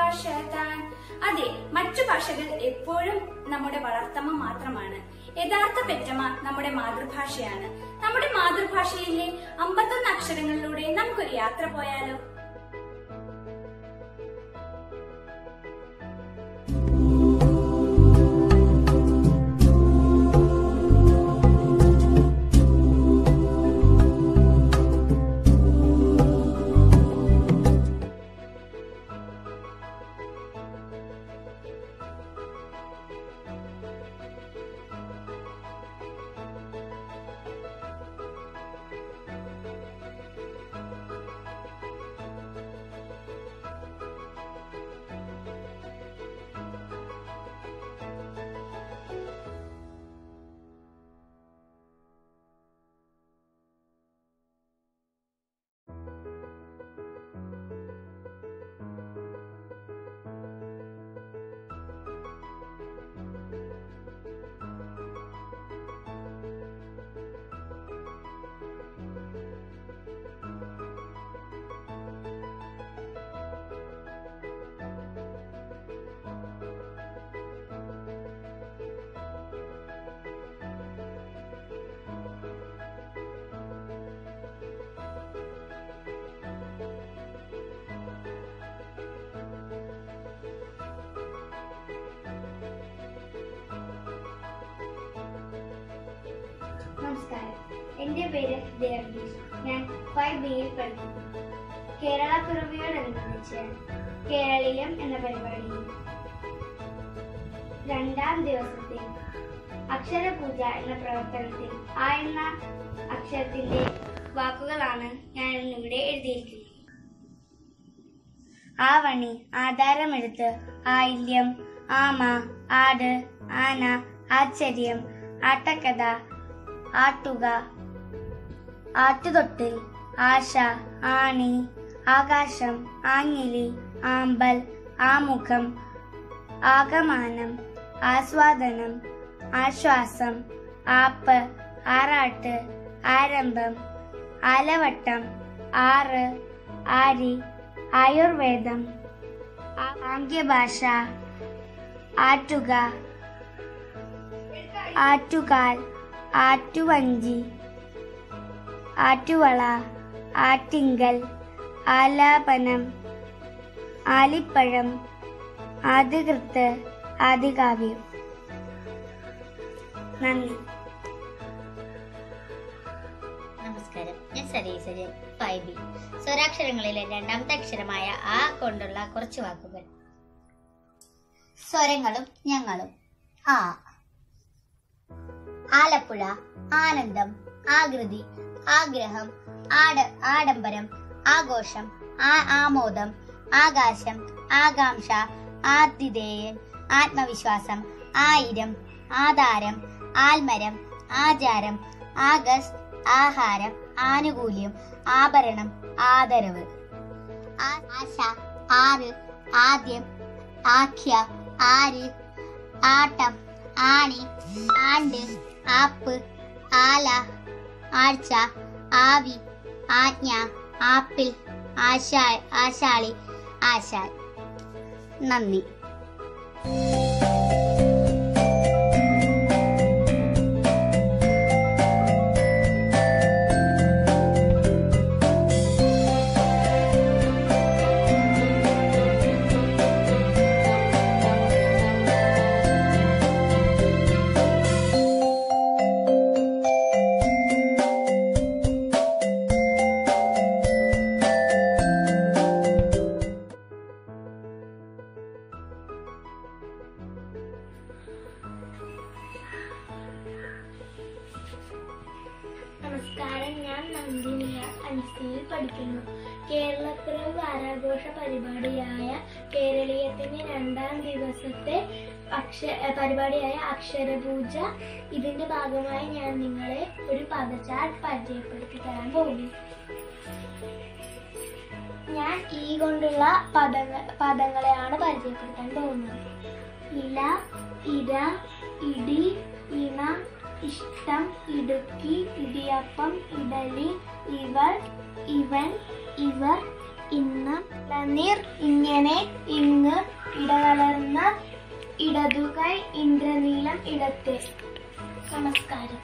മാതൃഭാഷ താൻ അതെ മറ്റു ഭാഷകൾ എപ്പോഴും നമ്മുടെ വളർത്തമ്മ മാത്രമാണ് യഥാർത്ഥ പെറ്റമ്മ നമ്മുടെ മാതൃഭാഷയാണ് നമ്മുടെ മാതൃഭാഷയിലെ അമ്പത്തൊന്ന് അക്ഷരങ്ങളിലൂടെ നമുക്കൊരു യാത്ര പോയാലോ നമസ്കാരം എൻ്റെ പേര് ദേവദീഷ് ഞാൻ ഫൈവ് ബിയിൽ പഠിക്കുന്നു കേരള പിറവിയോടനുബന്ധിച്ച് കേരളീയം എന്ന പരിപാടിയിൽ രണ്ടാം ദിവസത്തിൽ അക്ഷരപൂജ എന്ന പ്രവർത്തനത്തിൽ ആ എന്ന അക്ഷരത്തിന്റെ വാക്കുകളാണ് ഞാൻ ഇന്നിവിടെ എഴുതിയിരിക്കുന്നത് ആവണി ആധാരമെടുത്ത് ആയില്യം ആമ ആട് ആന ആശ്ചര്യം ആട്ടക്കഥ ആട്ടുക ആട്ടുതൊട്ടിൽ ആശ ആണി ആകാശം ആഞ്ഞിലി ആമ്പൽ ആമുഖം ആകമാനം ആസ്വാദനം ആശ്വാസം ആപ്പ് ആറാട്ട് ആരംഭം ആലവട്ടം ആറ് ആരി ആയുർവേദം ആ- ആംഗ്യഭാഷ ആറ്റുക ആറ്റുകാൽ ആറ്റുവഞ്ചി ആറ്റുവള ആറ്റിങ്കൽ ആലാപനം ആലിപ്പഴം ആദികൃത്ത് ആദികാവ്യം നന്ദി നമസ്കാരം ഞാൻ സരീസര് ഫൈവ് ബി സ്വരാക്ഷരങ്ങളിലെ രണ്ടാമത്തെ അക്ഷരമായ ആ കൊണ്ടുള്ള കുറച്ച് വാക്കുകൾ സ്വരങ്ങളും ഞങ്ങളും ആ ആലപ്പുഴ ആനന്ദം ആകൃതി ആഗ്രഹം ആട ആഡംബരം ആഘോഷം ആ ആമോദം ആകാശം ആകാംക്ഷ ആതിഥേയൻ ആത്മവിശ്വാസം ആയിരം ആധാരം ആൽമരം ആചാരം ആഗസ്റ്റ് ആഹാരം ആനുകൂല്യം ആഭരണം ആദരവ് ആ- ആശ ആറ് ആദ്യം ആഖ്യ ആര് ആട്ടം ആണി ആണ്ട് ആപ്പ് ആല ആഴ്ച ആവി ആജ്ഞ ആപ്പിൾ ആശാ ആശാളി ആശാൻ നന്ദി നമസ്കാരം ഞാൻ നന്ദിനിയ അൻസിയിൽ പഠിക്കുന്നു കേരളപ്പിറവ് വാരാഘോഷ പരിപാടിയായ കേരളീയത്തിന്റെ രണ്ടാം ദിവസത്തെ അക്ഷ ഏ, പരിപാടിയായ അക്ഷരപൂജ ഇതിന്റെ ഭാഗമായി ഞാൻ നിങ്ങളെ ഒരു പദചാർട്ട് പരിചയപ്പെടുത്തി തരാൻ പോകുന്നു ഞാൻ ഈ കൊണ്ടുള്ള പദങ്ങൾ പദങ്ങളെയാണ് പരിചയപ്പെടുത്താൻ പോകുന്നത് ഇല ഇര ഇടി ഇണ ഇഷ്ടം ഇടുക്കി ഇടിയപ്പം ഇഡലി ഇവൾ ഇവൻ ഇവർ ഇന്ന് ഇളനീർ ഇങ്ങനെ ഇങ്ങ് ഇടതുകൈ ഇന്ദ്രനീലം ഇടത്തെ നമസ്കാരം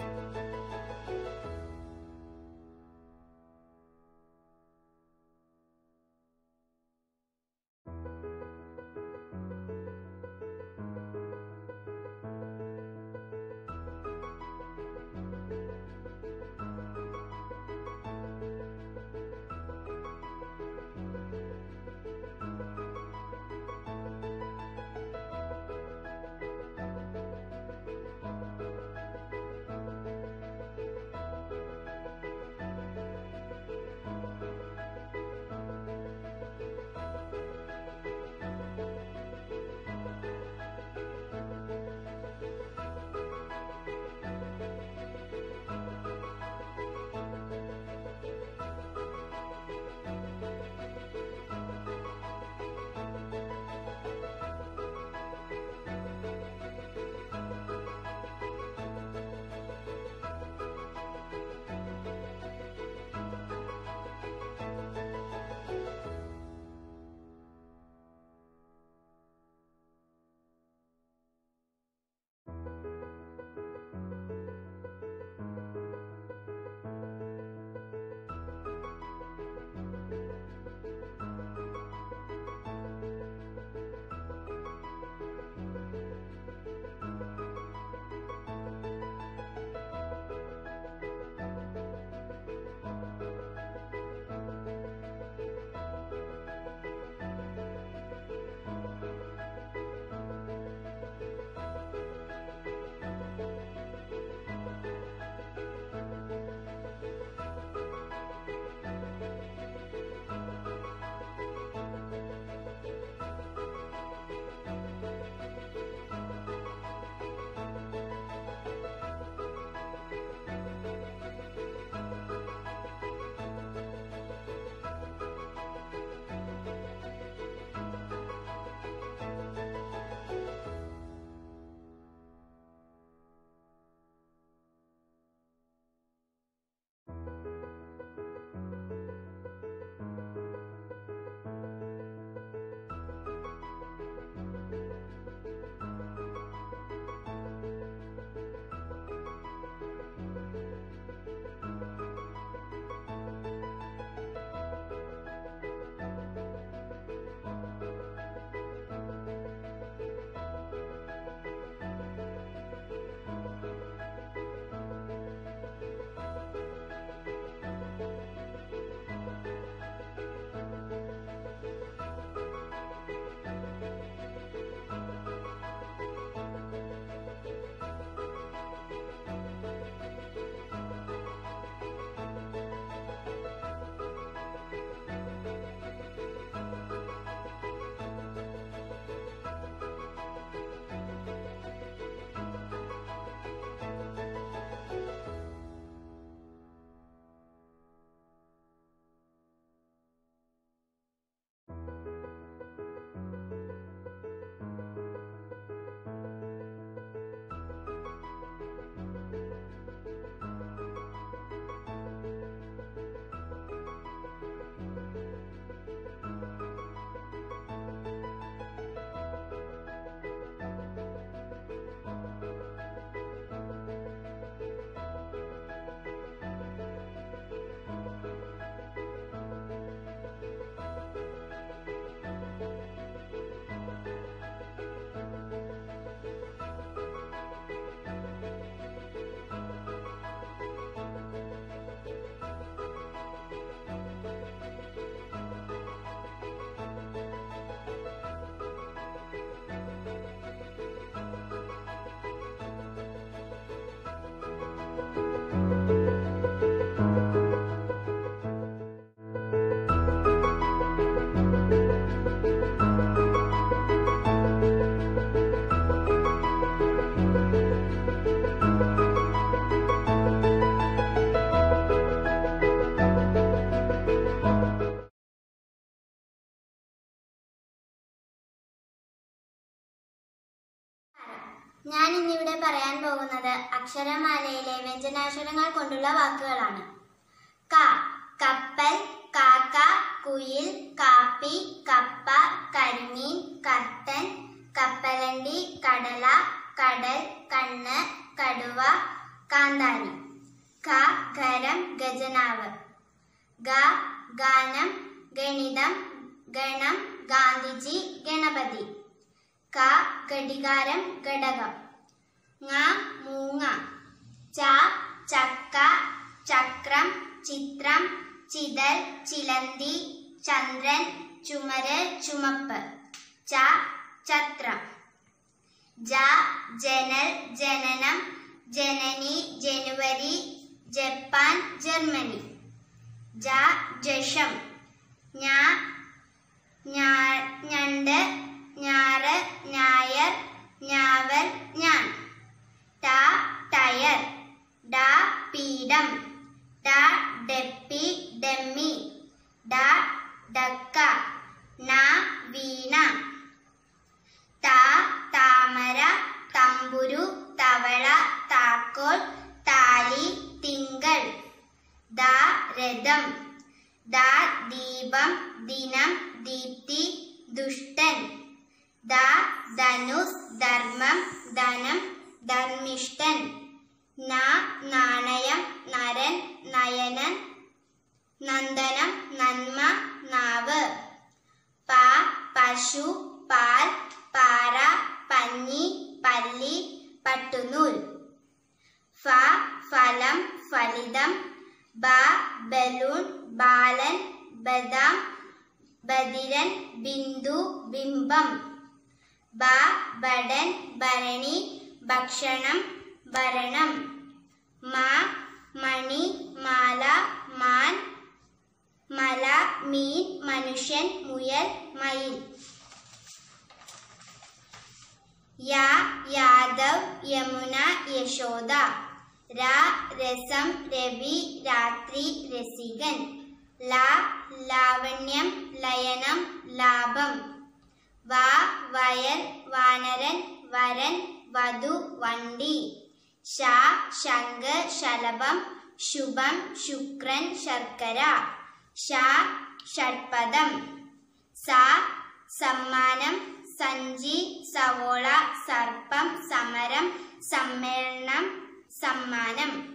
ഞാൻ ഇന്നിവിടെ പറയാൻ പോകുന്നത് അക്ഷരമാലയിലെ വ്യഞ്ജനാക്ഷരങ്ങൾ കൊണ്ടുള്ള വാക്കുകളാണ് ക കപ്പൽ കാക്ക കുയിൽ കാപ്പി കപ്പ കരിമീൻ കർട്ടൻ കപ്പലണ്ടി കടൽ കണ്ണ് കടുവ കാന്താരി ഖ ഖരം ഗജനാവ് ഗ ഗാനം ഗണിതം ഗണം ഗാന്ധിജി ഗണപതി ക ഘടികാരം ഘടകം ങ മൂങ്ങ ച ചക്ക ചക്രം ചിത്രം ചിതൽ ചിലന്തി ചന്ദ്രൻ ചുമര് ചുമപ്പ് ച ചത്രം ജ ജനൽ ജനനം ജനനി ജനുവരി ജപ്പാൻ ജർമ്മനി ജ ജഷം ഞാ ഞാ- ഞണ്ട് ഞാറ് ഞായർ ഞാവൽ ഞാൻ ട ടയർ ഡ പീഠം ഡ ഡെപ്പി ഡെമ്മി ഡ ഡക്ക ന വീണ ത താമര തമ്പുരു തവള താക്കോൽ താലി തിങ്കൾ ദ രഥം ദ ദീപം ദിനം ദീപ്തി ദുഷ്ടൻ ദ ധനുസ് ധർമ്മം ധനം ധർമ്മിഷ്ഠൻ ന നാണയം നരൻ നയനൻ നന്ദനം നന്മ നാവ് പ പശു പാൽ പാറ പഞ്ഞി പല്ലി പട്ടുനൂൽ ഫ ഫലം ഫലിതം ബ ബലൂൺ ബാലൻ ബദാം ബദിരൻ ബിന്ദു ബിംബം ബ ബടൻ ഭരണി ഭക്ഷണം ഭരണം മ മണി മാല മാൻ മല മീൻ മനുഷ്യൻ മുയൽ മയിൽ യാ യാദവ് യമുന യശോദ രാ രസം രവി രാത്രി രസികൻ ലാ ലാവണ്യം ലയനം ലാഭം വാ വയൽ വാനരൻ വരൻ വധു വണ്ടി ശ ശംഖ് ശലഭം ശുഭം ശുക്രൻ ശർക്കര ഷ ഷഡ്പദം സ സമ്മാനം സഞ്ചി സവോള സർപ്പം സമരം സമ്മേളനം സമ്മാനം